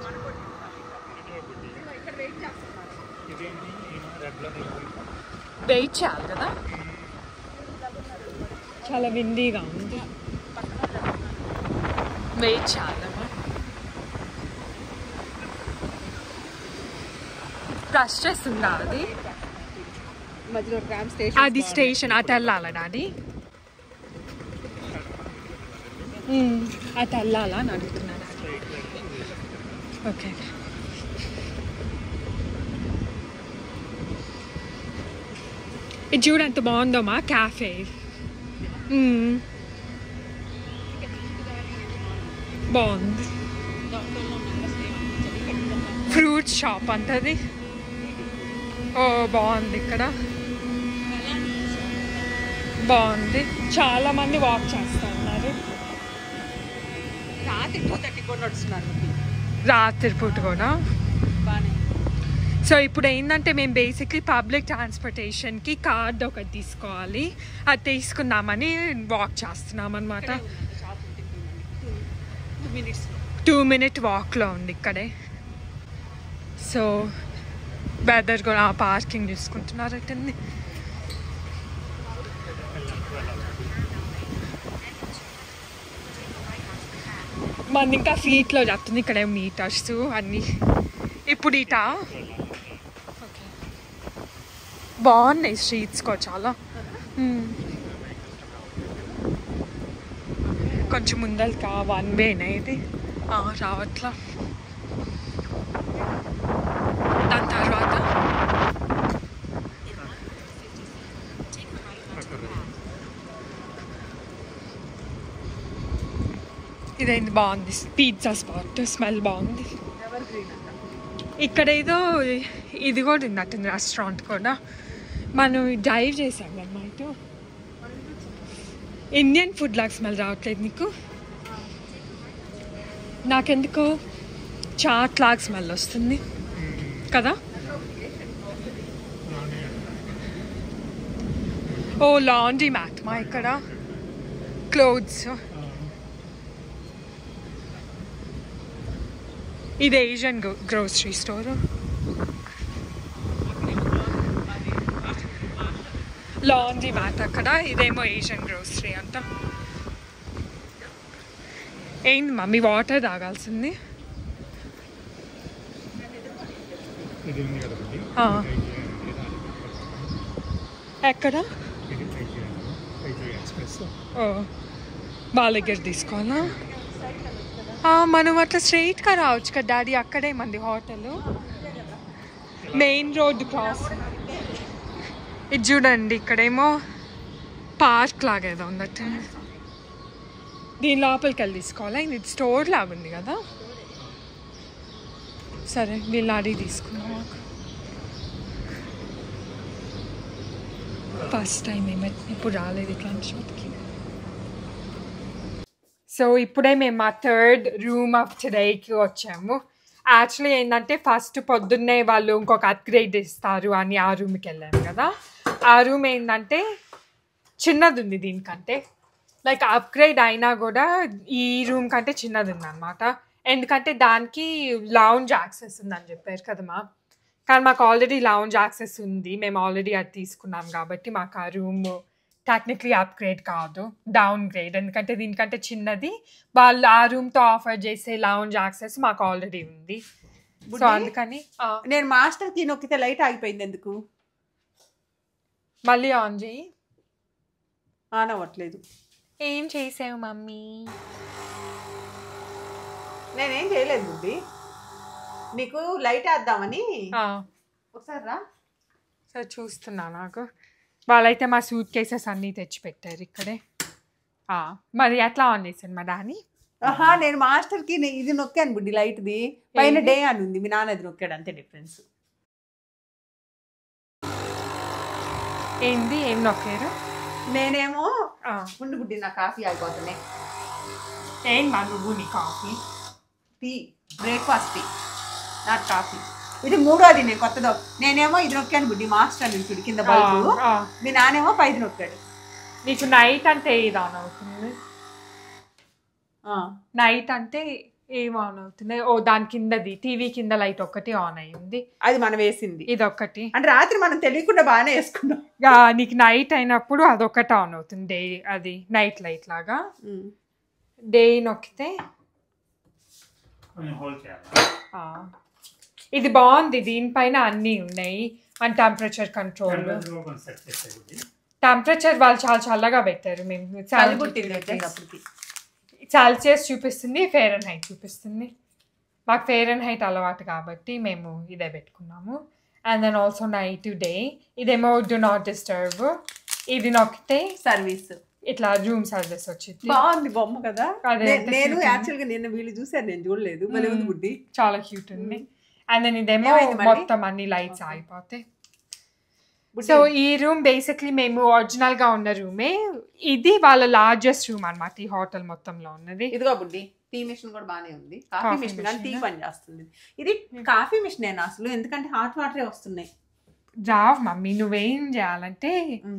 వెయిట్ చేయాలి కదా చాలా విండీగా ఉంది వెయిట్ చేయాలమ్మా రష్ చేస్తుందా అది మధ్యలో ట్రామ్ స్టేషన్ అది స్టేషన్ అటు వెళ్ళాలా డాడీ అటు వెళ్ళాలా అని అడుగుతున్నా డాడీ ఓకే ఇది చూడు ఎంత బాగుందో మా క్యాఫే బాగుంది ఫ్రూట్ షాప్ అంతది ఓ బాగుంది ఇక్కడ బాగుంది చాలా మంది వాక్ చేస్తా ఉన్నారు రాత్రి టూ థర్టీ కూడా నడుస్తున్నారు రాత్రి పూట కూడా సో ఇప్పుడు ఏంటంటే మేము బేసిక్లీ పబ్లిక్ ట్రాన్స్పోర్టేషన్కి కార్డ్ ఒకటి తీసుకోవాలి అది తీసుకుందామని వాక్ చేస్తున్నాం అనమాట టూ మినిట్స్ టూ మినిట్ వాక్లో ఉంది ఇక్కడే సో వెదర్ కూడా పార్కింగ్ చూసుకుంటున్నారటండి మంది ఇంకా ఫీట్లో చెప్తుంది ఇక్కడ మీటర్స్ అన్నీ ఇప్పుడు ఇట బాగున్నాయి స్ట్రీట్స్ కూడా చాలా మ్మ్. కొంచెం ముందరకా వన్ వేనే ఇది ఆ, రావట్లా దాని తర్వాత ఇదైంది బాగుంది పిజ్జా స్పాట్ స్మెల్ బాగుంది ఇక్కడ ఏదో ఇది కూడా ఉంది అతని రెస్టారెంట్ కూడా మనం డ్రైవ్ చేసాం కదా ఇటు ఇండియన్ ఫుడ్ లాగా స్మెల్ రావట్లేదు నీకు నాకెందుకో చాట్ లాగా స్మెల్ వస్తుంది కదా ఓ లాండ్రీ మ్యాట్ మా ఇక్కడ క్లోత్స్ ఇది Asian grocery store laundromat అక్కడ ఇదేమో ఏషియన్ గ్రోసరీ అంట ఏంది మమ్మీ వాటర్ తాగాల్సింది ఇది ఉంది కదా ఒకటి. ఆ. ఇది ఐజీఐ ఎక్కడ ఇది ఐజీఐ ఐజీఐ ఎక్స్ప్రెస్ ఓ వాళ్ళ దగ్గర తీసుకోవాలా ఆ, మనం అట్లా స్ట్రైట్గా రావచ్చు కదా డాడీ అక్కడే మంది హోటల్ మెయిన్ రోడ్ క్రాస్ ఇది చూడండి ఇక్కడేమో పార్క్ లాగా ఏదో ఉందట దీని లోపలికి వెళ్ళి తీసుకోవాలా ఇది స్టోర్ లాగా ఉంది కదా సరే వీళ్ళు అడిగి తీసుకున్నాం ఫస్ట్ టైం ఏమైతే ఇప్పుడు రాలేదు ఇట్లాంటి షాప్కి సో ఇప్పుడే మేము మా థర్డ్ రూమ్ ఆఫ్ టుడేకి వచ్చాము యాక్చువల్లీ ఏంటంటే ఫస్ట్ పొద్దున్నే వాళ్ళు ఇంకొక అప్గ్రేడ్ ఇస్తారు అని ఆ రూమ్కి వెళ్ళాము కదా ఆ రూమ్ ఏంటంటే చిన్నది ఉంది దీనికంటే లైక్ అప్గ్రేడ్ అయినా కూడా ఈ రూమ్ కంటే చిన్నది ఉంది అనమాట ఎందుకంటే దానికి లౌంజ్ యాక్సెస్ ఉందని చెప్పారు కదమ్మా కానీ మాకు ఆల్రెడీ లౌంజ్ యాక్సెస్ ఉంది మేము ఆల్రెడీ అది తీసుకున్నాం కాబట్టి మాకు ఆ రూమ్ టెక్నికలీ అప్గ్రేడ్ కాదు డౌన్ గ్రేడ్ ఎందుకంటే దీనికంటే చిన్నది వాళ్ళు ఆ రూమ్తో ఆఫర్ చేసే లౌంజ్ యాక్సెస్ మాకు ఆల్రెడీ ఉంది సో బుడ్డి? అందుకని ఆ, నేను మాస్టర్ కి నొక్కితే లైట్ ఆగిపోయింది ఎందుకు మళ్ళీ ఆన్ చేయి ఆన్ అవ్వట్లేదు ఏం చేసావు మమ్మీ నేనేం చేయలేదు బుద్ధి నీకు లైట్ వేద్దామని ఒకసారి రా సో చూస్తున్నా నాకు వాళ్ళైతే మా సూట్ కేసెస్ అన్నీ తెచ్చి పెట్టారు ఇక్కడే ఆ, మరి ఎట్లా ఆన్ చేశాను మా డానీ ఆహా నేను మాస్టర్ కి నే- ఇది నొక్కాను బుడ్డి లైట్ ది పైన డే అని ఉంది మీ నాన్న అది నొక్కాడు అంతే డిఫరెన్స్ ఏంది ఏం నొక్కారు నేనేమో ఆ, ఉండు బుడ్డి నా కాఫీ అయిపోతున్నాయి ఏం మా నువ్వు నీ coffee tea breakfast tea not coffee ఇది మూడోది నేను కొత్తదో నేనేమో ఇది నొక్కాను బుడ్డి మాస్టర్ అని చూడు కింద బల్బు ఆ, ఆ. మీ నానేమో పైది నొక్కాడు నీకు నైట్ అంటే ఏది ఆన్ అవుతుంది ఆ, నైట్ అంటే ఏం ఆన్ అవుతుంది ఓ దాని కిందది టీవీ కింద లైట్ ఒక్కటి ఆన్ అయ్యింది అది మనం వేసింది ఇదొక్కటి అంటే రాత్రి మనం తెలియకుండా బాగానే వేసుకున్నాం ఇక నీకు నైట్ అయినప్పుడు అదొకటి ఆన్ అవుతుంది డే అది నైట్ లైట్ లాగా ఉమ్. డే నొక్కితే కొంచెం హోల్డ్ చేయాలి ఆ, ఇది బాగుంది దీనిపైన అన్నీ ఉన్నాయి అండ్ టెంపరేచర్ కంట్రోల్ టెంపరేచర్ కొంచెం సెట్ చేసే బుద్ధి టెంపరేచర్ వాళ్ళు చాలా చల్లగా పెట్టారు మేము చలి పుట్టింది వచ్చేటప్పటికి సెల్సియస్ చూపిస్తుంది ఫేర్ అండ్ హైట్ చూపిస్తుంది మాకు ఫేర్ అండ్ హైట్ అలవాటు కాబట్టి మేము ఇదే పెట్టుకున్నాము and then also night to day ఇదేమో డు నాట్ డిస్టర్బ్ ఇది నొక్కితే సర్వీస్ ఇట్లా రూమ్ సర్వీస్ వచ్చింది బాగుంది బొమ్మ కదా అదే, నే- ఎంత నేను cute ఉంది. యాక్చువల్ గా నేను వీళ్ళు చూసాను నేను చూడలేదు భలే ఉంది బుడ్డి చాలా క్యూట్ ఉంది అండ్ దెన్ ఇదేమో ఏమైంది మళ్ళీ? మొత్తం అన్ని లైట్స్ ఆగిపోతాయి బుడ్డి. సో ఈ రూమ్ బేసిక్లీ మేము ఒరిజినల్ గా ఉన్న రూమే ఇది వాళ్ళ లార్జెస్ట్ రూమ్ అన్నమాట ఈ హోటల్ మొత్తంలో ఉన్నది ఇదిగో బుడ్డి టీ మిషన్ కూడా బానే ఉంది కాఫీ కాఫీ మిషన్ కానీ టీ machine. పని చేస్తుంది ఇది కాఫీ మిషన్ ఏనా అసలు ఎందుకంటే హాట్ వాటరే వస్తున్నాయి రావ్ మమ్మీ నువ్వేం చేయాలంటే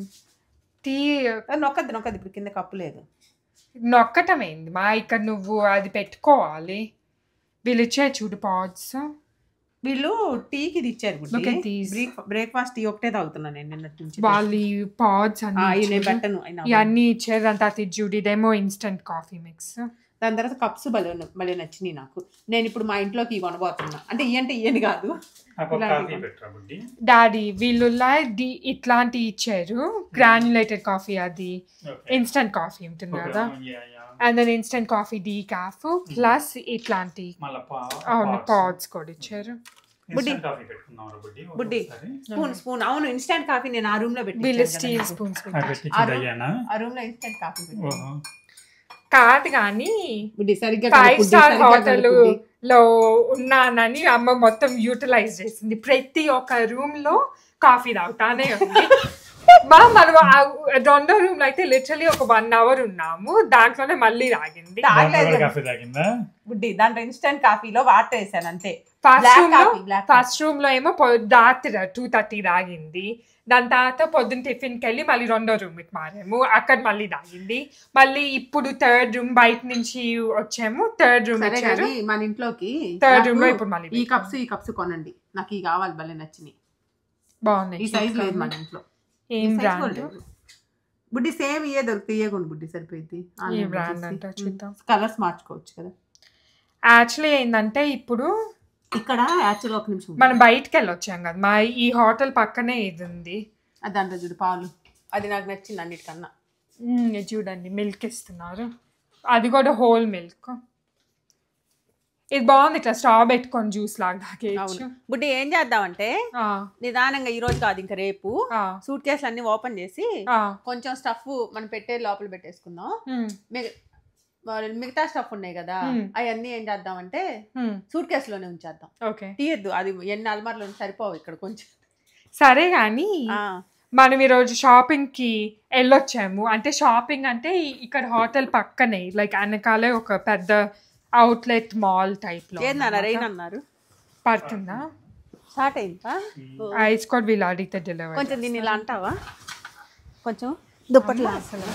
టీ అది నొక్కద్దు నొక్కద్దు ఇప్పుడు కింద కప్పు లేదు నొక్కటం ఏంది మా ఇక్కడ నువ్వు అది పెట్టుకోవాలి వీళ్ళు ఇచ్చే చూడు పాడ్స్ వీళ్ళు టీకి ఇది ఇచ్చారు Look at these. Breakfast tea ఒకటే తాగుతున్నాను నేను నిన్నటి నుంచి వాళ్ళు ఈ పాడ్స్ ఆ, అన్ని ఇవి నేను ఇచ్చారు. పెట్టను అయినా ఇవన్నీ ఇచ్చారు దాని తర్వాత ఇది చూడు ఇదేమో ఇన్స్టంట్ కాఫీ మిక్స్ దాని తర్వాత కప్స్ భలే ఉన్న- భలే నచ్చినాయి నాకు నేను ఇప్పుడు మా ఇంట్లోకి ఇవి కొనబోతున్నా అంటే ఇయంటే ఇయని కాదు నాకు ఒక ఇలాంటి కాఫీ పెట్టరా బుడ్డి డాడీ వీళ్ళు డి ఇట్లాంటి ఇచ్చారు గ్రాన్యులేటెడ్ కాఫీ అది ఓకే ఇన్స్టంట్ కాఫీ ఉంటుంది ఓకే, కదా yeah, yeah. And then instant coffee decaf plus ఇట్లాంటి మళ్ళా పా- అవును pods. పాడ్స్ కూడా ఇచ్చారు బుడ్డి. Instant కాఫీ పెట్టుకుందాం బుడ్డి బుడ్డి. ఒకసారి. స్పూన్ స్పూన్ అవును ఇన్స్టెంట్ కాఫీ నేను ఆ రూమ్ లో పెట్టి వీళ్ళు స్టీల్ స్పూన్స్ ఆ పెట్టించింది అరు- అయ్యానా ఆ రూమ్ లో ఇన్స్టెంట్ కాఫీ పెట్టాను. ఓహో కాదు కానీ బుడ్డి సరిగ్గా ఫైవ్ కలుపు, స్టార్ సరిగ్గా హోటల్ కలుపు బుడ్డి. లో ఉన్నానని అమ్మ మొత్తం యూటిలైజ్ చేసింది ప్రతి ఒక్క రూమ్ లో కాఫీ తాగుతానే ఉంది మా మనం ఆ రెండో రూమ్ లో అయితే లిటరలీ ఒక వన్ అవర్ ఉన్నాము దాంట్లోనే మళ్ళీ తాగింది తాగలేదు. దాంట్లో కూడా కాఫీ తాగిందా బుడ్డి దాంట్లో ఇన్స్టెంట్ కాఫీలో వాటర్ వేసాను అంతే ఫస్ట్ Black రూమ్ లో coffee, black ఫస్ట్ రూమ్ లో ఏమో పొ- రాత్రి టూ థర్టీ తాగింది దాని తర్వాత పొద్దున్న టిఫిన్కి వెళ్ళి మళ్ళీ రెండో రూమ్ కి మారాము అక్కడ మళ్ళీ తాగింది మళ్ళీ ఇప్పుడు థర్డ్ రూమ్ బయట నుంచి వచ్చాము థర్డ్ రూమ్ సరే ఇచ్చారు కానీ మన ఇంట్లోకి Third నాకు room లో ఇప్పుడు మళ్ళీ ఈ కప్స్ ఈ కప్స్ కొనండి నాకు ఈ కావాలి భలే నచ్చినాయి బాగున్నాయి ఈ సైజ్ లేదు మన ఇంట్లో ఈ ఏం size కూడా బ్రాండ్ లేదు. బుడ్డి సేమ్ ఇయే దొరుకుతాయి ఇయే కొను బుడ్డి సరిపోయింది ఏ brand అంటావు చూద్దాం. కలర్స్ మార్చుకోవచ్చు కదా యాక్చువల్లీ ఏంటంటే ఇప్పుడు ఇక్కడ యాక్చువల్ ఒక నిమిషం మనం బయటకు వెళ్ళి వచ్చాం కదా మా ఈ హోటల్ పక్కనే ఇది ఉంది అది దాంట్లో చూడు పాలు అది నాకు నచ్చింది అన్నిటికన్నా మ్మ్, ఇది చూడండి మిల్క్ ఇస్తున్నారు అది కూడా హోల్ మిల్క్ ఇది బాగుంది ఇట్లా స్ట్రా పెట్టుకొని జ్యూస్ లాగా తాగేయచ్చు అవును బుడ్డి ఏం చేద్దామంటే ఆ, నిదానంగా ఈ రోజు కాదు ఇంకా రేపు ఆ, సూట్ కేసులు అన్ని ఓపెన్ చేసి ఆ, కొంచెం స్టఫ్ మనం పెట్టే లోపల పెట్టేసుకుందాం మ్మ్, మిగ- మరి మిగతా స్టఫ్ ఉన్నాయి కదా Hmm. అవన్నీ ఏం చేద్దామంటే మ్మ్, సూట్ కేసులోనే ఉంచేద్దాం ఓకే తీయద్దు అది ఎన్ని అల్మార్లు సరిపోవు ఇక్కడ కొంచెం సరే కానీ ఆ, మనం ఈరోజు షాపింగ్కి వెళ్ళొచ్చాము అంటే షాపింగ్ అంటే ఈ- ఇక్కడ హోటల్ పక్కనే లైక్ వెనకాలే ఒక పెద్ద అవుట్లెట్ మాల్ టైప్ లో ఏందన్నారు రెయిన్ అన్నారు పడుతుందా స్టార్ట్ అయిందా ఐస్ కూడా వీళ్ళు అడిగితే డెలివరీ కొంచెం దీన్ని ఇలా అంటావా కొంచెం దుప్పట్లు అసలు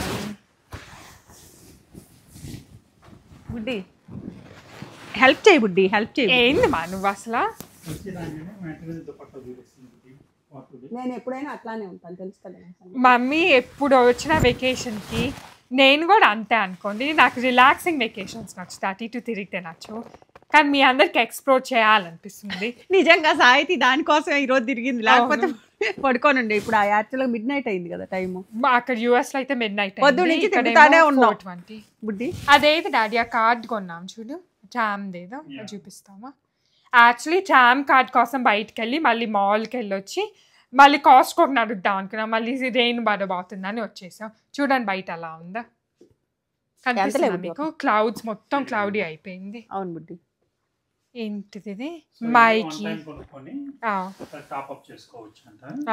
బుడ్డి హెల్ప్ చేయి బుడ్డి హెల్ప్ చేయి ఏంది మా నువ్వు అసలు వచ్చేదానికనే వెంటనే దుపట్టా చూపిస్తుంది బుడ్డి. వాటర్ నేను ఎప్పుడైనా అట్లానే ఉంటాను తెలుసు కదా మమ్మీ ఎప్పుడు వచ్చిన వెకేషన్కి నేను కూడా అంతే అనుకోండి నాకు రిలాక్సింగ్ వెకేషన్స్ నచ్చుతాయి అటు ఇటు తిరిగితే నచ్చు కానీ మీ అందరికి ఎక్స్ప్లోర్ చేయాలనిపిస్తుంది నిజంగా సాహితి దానికోసం ఈ రోజు తిరిగింది లేకపోతే పడుకోనండి ఇప్పుడు ఆ యాక్చువల్గా మిడ్ నైట్ అయింది కదా టైము మా అక్కడ యూఎస్ లో అయితే మిడ్ నైట్ పొద్దు నుంచి తిరుగుతానే ఉన్నాం. ట్వంటీ బుడ్డి అదేది డాడీ ఆ కార్డ్ కొన్నాం చూడు చామ్ దేదో అది చూపిస్తామా యాక్చువల్లీ చామ్ కార్డ్ కోసం బయటికి వెళ్ళి మళ్ళీ మాల్కి వెళ్ళి వచ్చి మళ్ళీ కాస్ట్ కూడా నడుద్దాం అనుకున్నాం మళ్ళీ రెయిన్ పడబోతుందని వచ్చేసాం చూడండి బయట అలా ఉందా కనిపిస్తుందా లేవు మీకు క్లౌడ్స్ మొత్తం క్లౌడీ అయిపోయింది అవును బుడ్డి ఏంటిది ఇది సో ఇది మైకి one time కొనుక్కొని టాప్ అప్ చేసుకోవచ్చు అంట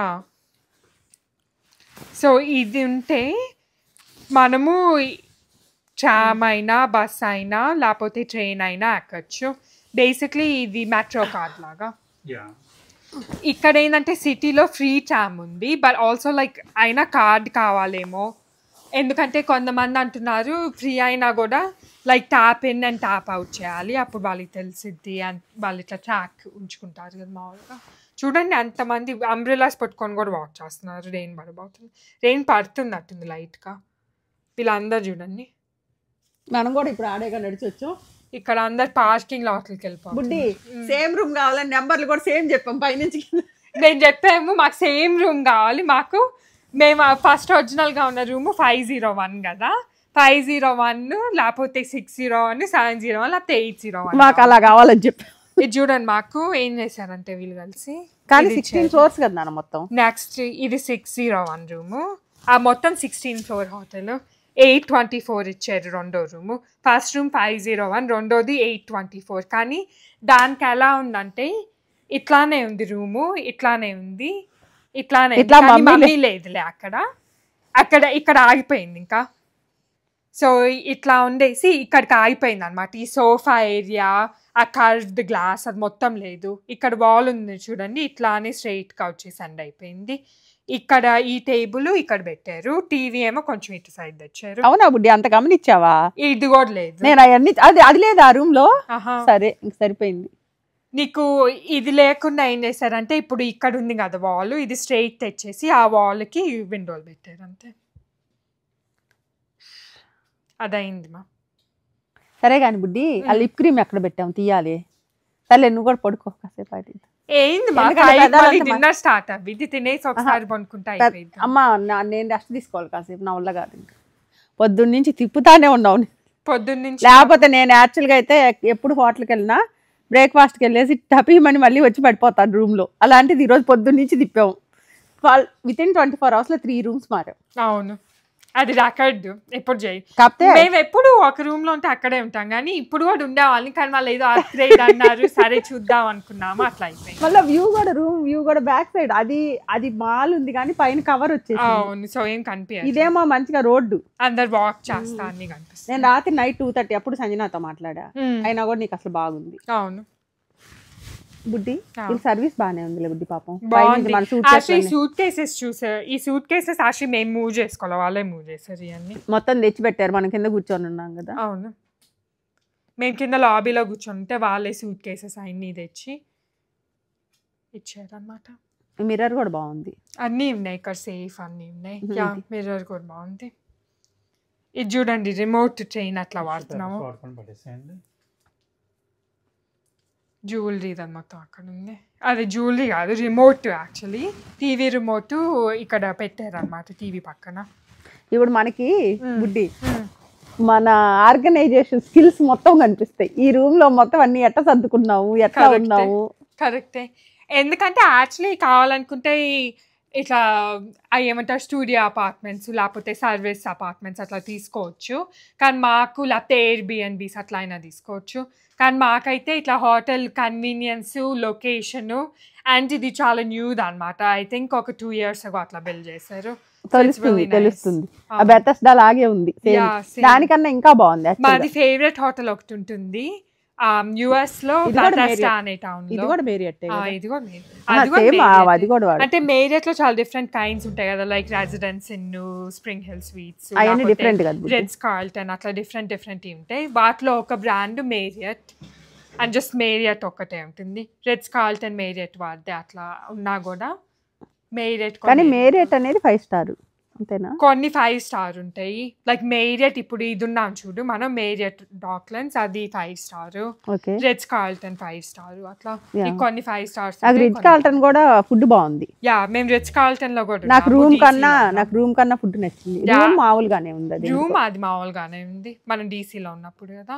సో ఇది ఉంటే మనము ట్రామ్ అయినా బస్ అయినా లేకపోతే ట్రైన్ అయినా ఎక్కచ్చు బేసిక్లీ ఇది మెట్రో కార్డ్ లాగా యా ఇక్కడ ఏంటంటే సిటీలో ఫ్రీ ట్రామ్ ఉంది బట్ ఆల్సో లైక్ అయినా కార్డ్ కావాలేమో ఎందుకంటే కొంతమంది అంటున్నారు ఫ్రీ అయినా కూడా like tap in and tap out చేయాలి అప్పుడు వాళ్ళకి తెలిసిద్ది అండ్ వాళ్ళు ఇట్లా ట్రాక్ ఉంచుకుంటారు కదా మామూలుగా చూడండి అంతమంది అంబ్రెలాస్ పట్టుకొని కూడా వాక్ చేస్తున్నారు రెయిన్ పడబోతుంది రెయిన్ పడుతున్నట్టుంది లైట్గా వీళ్ళందరూ చూడండి మనం కూడా ఇప్పుడు ఆడేగా నడిచొచ్చు ఇక్కడ అందరు పార్కింగ్ లోపలికి వెళ్ళిపోతుంది బుడ్డి సేమ్ రూమ్ కావాలని నెంబర్లు కూడా సేమ్ చెప్పాం పైనుంచి కింద. మేము చెప్పాము మాకు సేమ్ రూమ్ కావాలి మాకు మేము ఫస్ట్ ఒరిజినల్గా ఉన్న రూమ్ ఫైవ్ జీరో వన్ కదా ఫైవ్ జీరో వన్ లేకపోతే six zero one seven zero one లేకపోతే ఎయిట్ జీరో వన్ మాకు అలా కావాలని చెప్పి ఇది చూడండి మాకు ఏం చేశారంటే వీళ్ళు కలిసి కానీ ఇది సిక్స్టీన్ ఇచ్చారు. ఫ్లోర్స్ కదా నాన్న మొత్తం నెక్స్ట్ ఇది సిక్స్ జీరో వన్ రూము ఆ మొత్తం sixteen floor hotel eight twenty four ఇచ్చారు రెండో room first room five zero one రెండోది ఎయిట్ ట్వంటీ ఫోర్ కానీ దానికి ఎలా ఉందంటే ఇట్లానే ఉంది రూము ఇట్లానే ఉంది ఇట్లానే ఉంది. ఇట్లా కానీ మమ్మీ మమ్మీ లేదులే అక్కడ అక్కడ ఇక్కడ ఆగిపోయింది ఇంకా సో ఇట్లా ఉండేసి ఇక్కడికి ఆగిపోయింది అనమాట ఈ సోఫా ఏరియా ఆ కర్వ్డ్ గ్లాస్ అది మొత్తం లేదు ఇక్కడ వాల్ ఉంది చూడండి ఇట్లానే స్ట్రైట్గా వచ్చేసి అండ్ అయిపోయింది ఇక్కడ ఈ టేబుల్ ఇక్కడ పెట్టారు టీవీ ఏమో కొంచెం ఇటు సైడ్ తెచ్చారు అవునా బుడ్డి అంత గమనించావా ఇది కూడా లేదు నేను అవన్నీ అది అది లేదు ఆ రూమ్ లో ఆహా. సరే ఇంక సరిపోయింది నీకు ఇది లేకుండా ఏం చేశారంటే ఇప్పుడు ఇక్కడ ఉంది కదా వాల్ ఇది స్ట్రైట్ తెచ్చేసి ఆ వాల్కి విండోలు పెట్టారు అంతే అదైంది మా సరే కానీ బుడ్డి ఆ లిప్ క్రీమ్ ఎక్కడ పెట్టాము తీయాలి సర్లే నువ్వు కూడా పడుకో కాసేపు అయితే ఏంది మా ఎందుకంటే పెదాలంతా మా- డిన్నర్ స్టార్ట్ అవ్వి ఇది తినేసి ఒకసారి పనుకుంటా అయిపోయింది అమ్మ నా- నేను రెస్ట్ తీసుకోవాలి కాసేపు నా వల్ల కాదు ఇంకా పొద్దున్న నుంచి తిప్పుతానే ఉన్నావు పొద్దున్న నుంచి లేకపోతే నేను యాక్చువల్గా అయితే ఎప్పుడు హోటల్కి వెళ్ళినా బ్రేక్ఫాస్ట్కి వెళ్ళేసి టపీమని మళ్ళీ వచ్చి పడిపోతాను రూమ్లో అలాంటిది ఈరోజు పొద్దున్న నుంచి తిప్పాము విత్ ఇన్ ట్వంటీ ఫోర్ అవర్స్లో త్రీ రూమ్స్ మారాం అవును అది రికార్డ్ ఎప్పుడు చేయి కాకపోతే మేము ఎప్పుడు ఒక రూమ్ లో ఉంటే అక్కడే ఉంటాం కానీ ఇప్పుడు కూడా ఉండేవాళ్ళని కానీ వాళ్ళు ఏదో అప్గ్రేడ్ అన్నారు సరే చూద్దాం అనుకున్నాము అట్లా అయిపోయింది మళ్ళీ వ్యూ కూడా రూమ్ వ్యూ కూడా బ్యాక్ సైడ్ అది అది మాల్ ఉంది కానీ పైన కవర్ వచ్చేసి అవును సో ఏం కనిపించదు ఇదేమో మంచిగా రోడ్డు అందరు వాక్ చేస్తా అన్ని కనిపిస్తుంది నేను రాత్రి నైట్ టూ థర్టీ అప్పుడు సంజనాతో మాట్లాడా ఉమ్, అయినా కూడా నీకు అసలు బాగుంది అవును బుడ్డి ఆ. ఈ సర్వీస్ బాగానే ఉంది బుడ్డి పాపం బాగుంది మన సూట్ యాక్చువల్లీ సూట్ కేసెస్ చూసారు ఈ సూట్ కేసెస్ యాక్చువల్లీ మేము మూవ్ చేసుకోవాలి వాళ్ళే మూవ్ చేశారు ఇవన్నీ మొత్తం తెచ్చి పెట్టారు మనం కింద కూర్చొని ఉన్నాం కదా అవును మేము కింద లాబీలో కూర్చుంటే వాళ్ళే సూట్ కేసెస్ అన్నీ తెచ్చి ఇచ్చారనమాట మిర్రర్ కూడా బాగుంది అన్నీ ఉన్నాయి ఇక్కడ సేఫ్ అన్నీ ఉన్నాయి Mhm. యా మిర్రర్ కూడా బాగుంది ఇది చూడండి రిమోట్ ట్రైన్ అట్లా వాడుతున్నాము వాడుకొని పడేసేయండి జ్యువెలరీ దాని మొత్తం అక్కడ ఉంది అది జ్యువెలరీ కాదు రిమోట్ యాక్చువల్లీ టీవీ రిమోట్ ఇక్కడ పెట్టారనమాట టీవీ పక్కన ఇప్పుడు మనకి Mm. బుడ్డి మన ఆర్గనైజేషన్ స్కిల్స్ మొత్తం కనిపిస్తాయి ఈ రూమ్ లో మొత్తం అన్ని ఎట్లా సర్దుకున్నావు ఎట్లా Correct. ఉన్నావు కరెక్టే ఎందుకంటే యాక్చువల్లీ కావాలనుకుంటే ఈ- ఇట్లా అవి ఏమంటారు స్టూడియో అపార్ట్మెంట్స్ లేకపోతే సర్వీస్ అపార్ట్మెంట్స్ అట్లా తీసుకోవచ్చు కానీ మాకు లేకపోతే ఎయిర్ బిఎన్బీస్ అట్లా అయినా తీసుకోవచ్చు కానీ మాకైతే ఇట్లా హోటల్ కన్వీనియన్స్ లొకేషను అండ్ ఇది చాలా న్యూది అనమాట ఐ థింక్ ఒక టూ ఇయర్స్ అట్లా బిల్డ్ చేశారు తెలుస్తుంది really nice. తెలుస్తుంది ఆ అవును. బెతస్డా లాగే ఉంది Same. Yeah, same. దానికన్నా ఇంకా బాగుంది actually మాది గా. ఫేవరెట్ హోటల్ ఒకటి ఉంటుంది యుఎస్ లో ఇది కూడా Bethesda Marriott. అనే టౌన్ ఇది లో కూడా మేరియట్టే ఆ, కదా. ఇది కూడా Marriott. ఆ, అది కూడా same, ఆ, Marriott. అది కూడా వాడు. అంటే మేరియట్ లో చాలా డిఫరెంట్ కైండ్స్ ఉంటాయి కదా like Residence Inn Spring Hill Suites అవన్నీ different కదా బుజ్జి. రెడ్స్ కార్ల్టన్ అట్లా డిఫరెంట్ డిఫరెంట్ ఉంటాయి వాటిలో ఒక brand Marriott and just Marriott ఒక్కటే ఉంటుంది రెడ్స్ కార్ల్టన్ మేరియట్ వాడితే అట్లా ఉన్నా కూడా మేరియట్ కానీ మేరియట్ అనేది ఫైవ్ స్టార్ అంతేనా కొన్ని ఫైవ్ స్టార్ ఉంటాయి లైక్ మేరియట్ ఇప్పుడు ఇది ఉన్నాం చూడు మనం మేరియట్ డాక్లెన్స్ అది five star okay Ritz Carlton five star అట్లా Yeah. ఈ కొన్ని ఫైవ్ స్టార్స్ నాకు రిచ్ కాల్టన్ కూడా ఫుడ్ బాగుంది యా మేము రెడ్స్ కార్ల్టన్ లో కూడా నాకు రూమ్ కన్నా నాకు రూమ్ కన్నా ఫుడ్ నచ్చింది Yeah. రూమ్ మామూలుగానే ఉంది అది రూమ్ అది మామూలుగానే ఉంది మనం డీసీలో ఉన్నప్పుడు కదా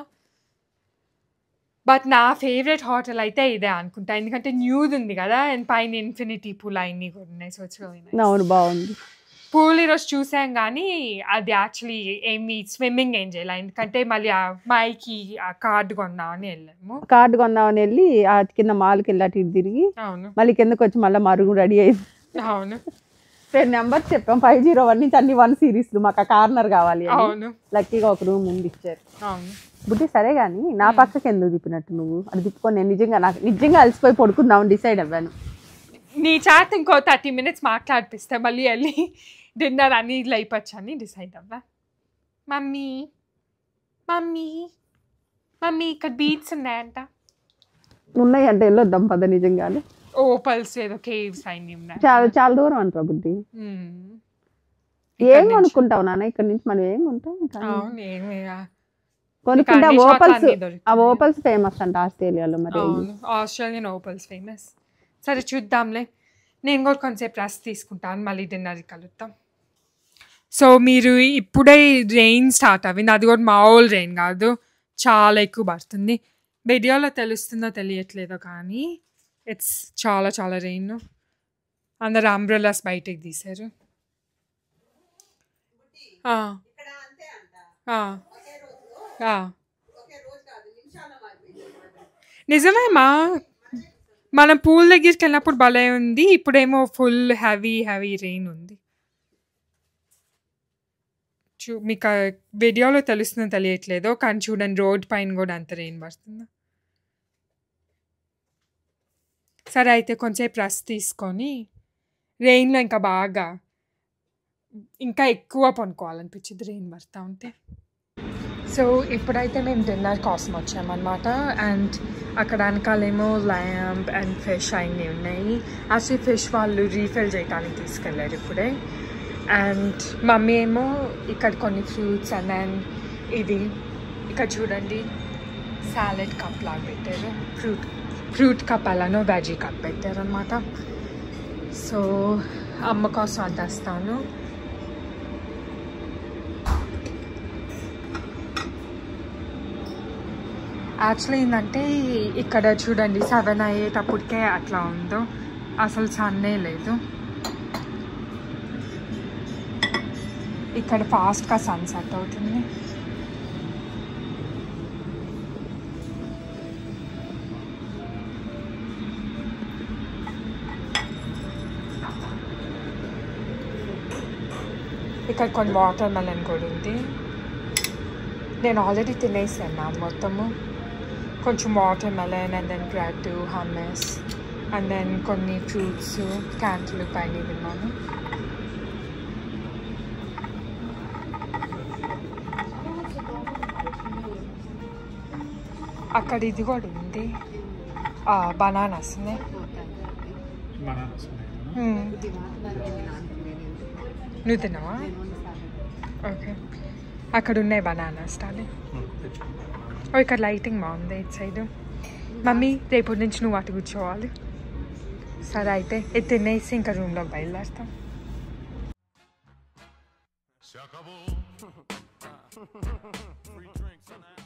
బట్ నా ఫేవరెట్ హోటల్ అయితే ఇదే అనుకుంటా ఎందుకంటే న్యూది ఉంది కదా అండ్ పైన ఇన్ఫినిటీ పూల్ అన్ని కూడా ఉన్నాయి సో ఇట్స్ అవును బాగుంది పూల్ ఈరోజు చూసాం కానీ అది యాక్చువల్లీ ఏమి స్విమ్మింగ్ ఏం చేయాలి ఎందుకంటే మళ్ళీ ఆ అమ్మాయికి ఆ కార్డు కొందామని వెళ్ళాము కార్డు కొందామని వెళ్ళి ఆ కింద మాల్కి వెళ్ళి అటు ఇటు తిరిగి అవును మళ్ళీ కిందకి వచ్చి మళ్ళీ మరుగు రెడీ అయింది అవును రెండు నెంబర్స్ చెప్పాం ఫైవ్ జీరో వన్ నుంచి అన్ని వన్ సిరీస్లు మాకు ఆ కార్నర్ కావాలి అని. అవును లక్కీగా ఒక రూమ్ ఉంది ఇచ్చారు అవును బుద్ధి సరే కానీ నా పక్కకి ఎందుకు తిప్పినట్టు నువ్వు అది తిప్పుకొని నేను నిజంగా నాకు నిజంగా అలసిపోయి పడుకుందాం డిసైడ్ అవ్వాను నీ చాట్ ఇంకో థర్టీ మినిట్స్ మాట్లాడిపిస్తే మళ్ళీ వెళ్ళి డిన్నర్ అని ఇట్లా అయిపోవచ్చు అని డిసైడ్ అవ్వా మమ్మీ మమ్మీ మమ్మీ ఇక్కడ బీట్స్ ఉన్నాయంట ఉన్నాయి అంటే వెళ్ళొద్దాం పద నిజంగానే ఓపల్స్ ఏదో కేవ్స్ అన్ని ఉన్నాయి చాలా చాలా దూరం అంటారా బుద్ధి మ్మ్. ఏం కొనుక్కుంటావు నాన్న ఇక్కడ నుంచి మనం ఏం కొంటాం ఇంకా అవును ఏమి కొనుక్కుంటే అన్ని చోట్ల ఓపల్స్ అన్ని దొరుకుతాయి. ఆ ఓపల్స్ ఫేమస్ అంట ఆస్ట్రేలియాలో మరి అవును ఆస్ట్రేలియన్ ఓపల్స్ ఫేమస్ సరే చూద్దాంలే నేను కూడా కొంచెంసేపు రెస్ట్ తీసుకుంటాను మళ్ళీ డిన్నర్కి కలుద్దాం సో మీరు ఇప్పుడే రెయిన్ స్టార్ట్ అయింది అది కూడా మామూలు రెయిన్ కాదు చాలా ఎక్కువ పడుతుంది వీడియోలో తెలుస్తుందో తెలియట్లేదో కానీ ఇట్స్ చాలా చాలా రెయిన్ అందరు అంబ్రెలాస్ బయటకు తీశారు ఆ, ఇక్కడ అంతే అంట ఆ, ఒకే రోజు ఆ. ఒకే రోజు కాదు నిమిషాల్లో మారిపోయింది నిజమే మా మనం పూల్ దగ్గరికి వెళ్ళినప్పుడు భలే ఉంది ఇప్పుడేమో ఫుల్ హెవీ హెవీ రెయిన్ ఉంది చూ మీకు ఆ వీడియోలో తెలుస్తుందో తెలియట్లేదు కానీ చూడండి రోడ్ పైన కూడా అంత రెయిన్ పడుతుంది సరే అయితే కొంచెంసేపు రెస్ట్ తీసుకొని రెయిన్లో ఇంకా బాగా ఇంకా ఎక్కువ పనుకోవాలనిపించింది రెయిన్ పడతా ఉంటే సో ఇప్పుడైతే మేము డిన్నర్ కోసం వచ్చామన్నమాట అండ్ అక్కడ వెనకాలేమో ల్యాంప్ అండ్ ఫిష్ అన్నీ ఉన్నాయి యాక్చువల్లీ ఫిష్ వాళ్ళు రీఫిల్ చేయడానికి తీసుకెళ్ళారు ఇప్పుడే అండ్ మమ్మీ ఏమో ఇక్కడ కొన్ని ఫ్రూట్స్ అండ్ దెన్ ఇది ఇక్కడ చూడండి సాలెడ్ కప్ లాగా పెట్టారు ఫ్రూట్ ఫ్రూట్ కప్ అలానో వెజీ కప్ పెట్టారు అనమాట సో అమ్మ కోసం అది తెస్తాను యాక్చువల్లీ ఏంటంటే ఇక్కడ చూడండి సెవెన్ అయ్యేటప్పటికే అట్లా ఉందో అసలు సన్నే లేదు ఇక్కడ ఫాస్ట్గా సన్సెట్ అవుతుంది ఇక్కడ కొన్ని వాటర్ మెలన్ కూడా ఉంది నేను ఆల్రెడీ తినేసాను మొత్తము కొంచెం watermelon and then bread hummus and then కొన్ని ఫ్రూట్స్ క్యాంట్లు పైన తిన్నాను అక్కడ ఇది కూడా ఉంది బనానాస్ బనానాస్ ఉన్నాయి నువ్వు తిన్నావా ఓకే అక్కడ ఉన్నాయి బనానాస్ డాలి ఓ ఇక్కడ లైటింగ్ బాగుంది ఇటు సైడ్ మమ్మీ రేపటి నుంచి నువ్వు అటు కూర్చోవాలి సరే అయితే ఇది తినేసి ఇంకా రూమ్లోకి బయలుదేరుతాం Se acabó. Free drinks on that.